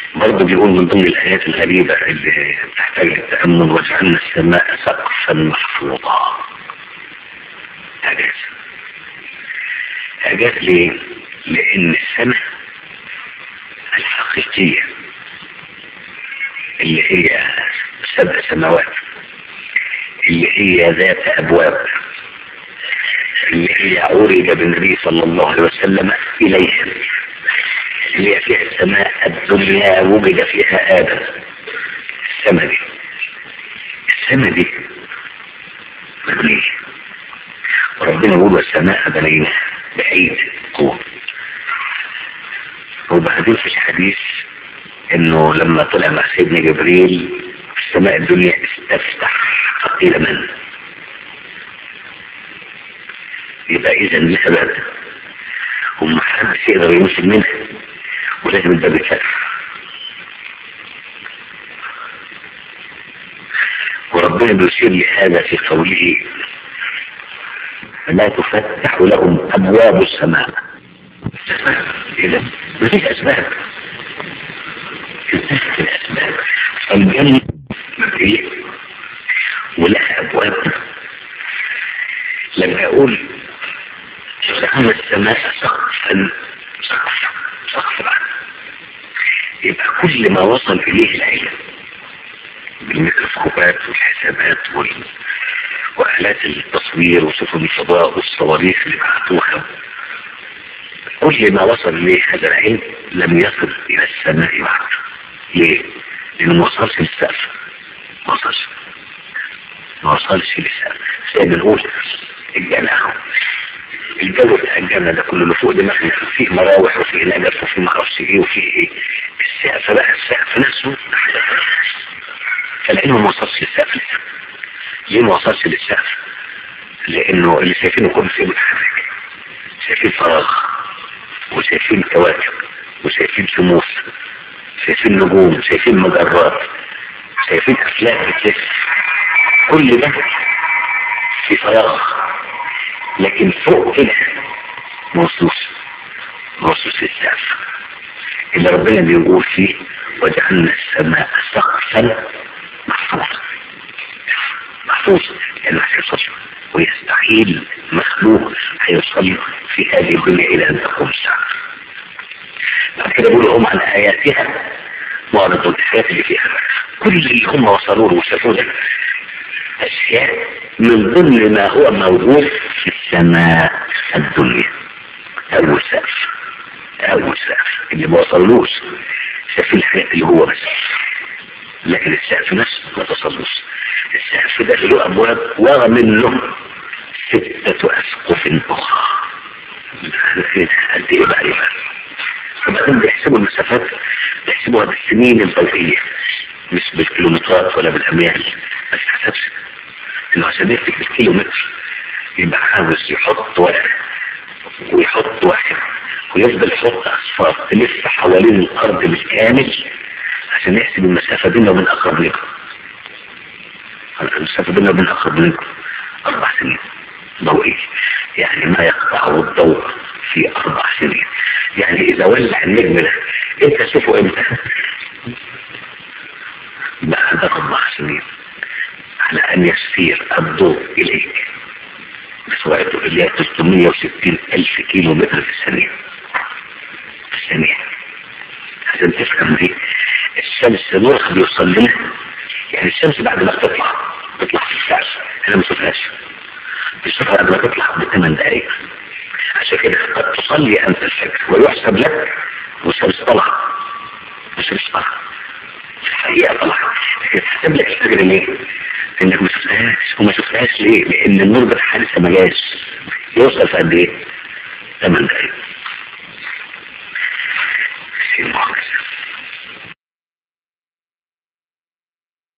برضه بيقول من ضمن الآيات الغريبة اللي تحتاج للتأمل وجعلنا السماء سقفا محفوظا إعجاز إعجاز ليه؟ لأن السماء الحقيقية اللي هي سبع سماوات اللي هي ذات أبواب اللي هي عرج بالنبي صلى الله عليه وسلم إليها اللي هي فيها السماء الدنيا وجد فيها آدم السماء دي السماء دي مبنية وربنا يقول والسماء بنيناها بعيد قوة وبعدين في الحديث انه لما طلع مع سيدنا جبريل في السماء الدنيا استفتح فقيل من يبقى اذا لها باب ومحدش يقدر يمسك منها ولازم الباب يتفتح وربنا بيشير لهذا في قوله لا تفتح لهم ابواب السماء اذا مفيش اسباب انتهت الاسباب فالجنة مبنية ولها ابواب لما اقول جعلنا السماء سقفا سقف سقف بعد يبقى كل ما وصل اليه العلم بالميكروسكوبات والحسابات وال... وآلات التصوير وسفن الفضاء والصواريخ اللي بعثوها كل ما وصل إليه هذا العلم لم يصل إلى السماء بعد ليه؟ لأنه ما وصلش للسقف ما وصلش ما وصلش للسقف زي ما بنقول الجنة الجو بتاع الجنة ده كله اللي فوق دماغنا فيه مراوح وفيه نجف وفيه معرفش ايه وفيه ايه السقف بقى السقف نفسه فالعلم ما وصلش للسقف لسه ليه ما وصلش للسقف لانه اللي شايفينه كله فيه متحرك شايفين فراغ وشايفين كواكب وشايفين شموس شايفين نجوم شايفين مجرات شايفين افلاك بتلف كل ده في فراغ لكن فوق كده ما وصلوش ما وصلوش للسقف اللي ربنا بيقول فيه وجعلنا السماء سقفا محفوظا محفوظ لانه هيوصل ويستحيل مخلوق هيوصل في هذه الدنيا الى ان تقوم الساعه بعد كده بيقولوا هم عن اياتها معرض الحاجات اللي فيها كل اللي هم وصلوا له وشافوه ده اشياء من ضمن ما هو موجود في السماء الدنيا اول سقف اول سقف اللي ما وصلوش شاف الحاجات اللي هو بس لكن السقف نفسه ما تصلوش السقف ده له ابواب ومنه ستة اسقف اخرى قد ايه بقى ايه بقى وبعدين بيحسبوا المسافات بيحسبوها بالسنين الضوئية مش بالكيلومترات ولا بالاميال ما تحسبش انه عشان يفتك بالكيلومتر يبقى عاوز يحط ورقة ويحط واحد ويفضل يحط اصفار تلف حوالين الارض بالكامل عشان يحسب المسافة بيننا وبين اقرب لكم المسافة بيننا وبين اقرب لكم اربع سنين ضوئية يعني ما يقطعه الضوء في اربع سنين يعني اذا ولع النجم ده انت تشوفه امتى بعد اربع سنين على ان يسير الضوء اليك بسرعته اللي هي 360 الف كيلو متر في الثانية في الثانية عشان تفهم دي الشمس نورها بيوصل لنا يعني الشمس بعد ما بتطلع تطلع في الساعة انا ما شفتهاش بتشوفها بعد ما تطلع بثمان دقايق عشان كده قد تصلي انت الفجر ويحسب لك والشمس طلع الشمس طلع في الحقيقة طلع لكن تحسب لك الفجر ليه؟ انك ما شفتهاش وما شفتهاش ليه؟ لان النور بتاعها لسه ما جاش يوصل في قد ايه؟ ثمان دقايق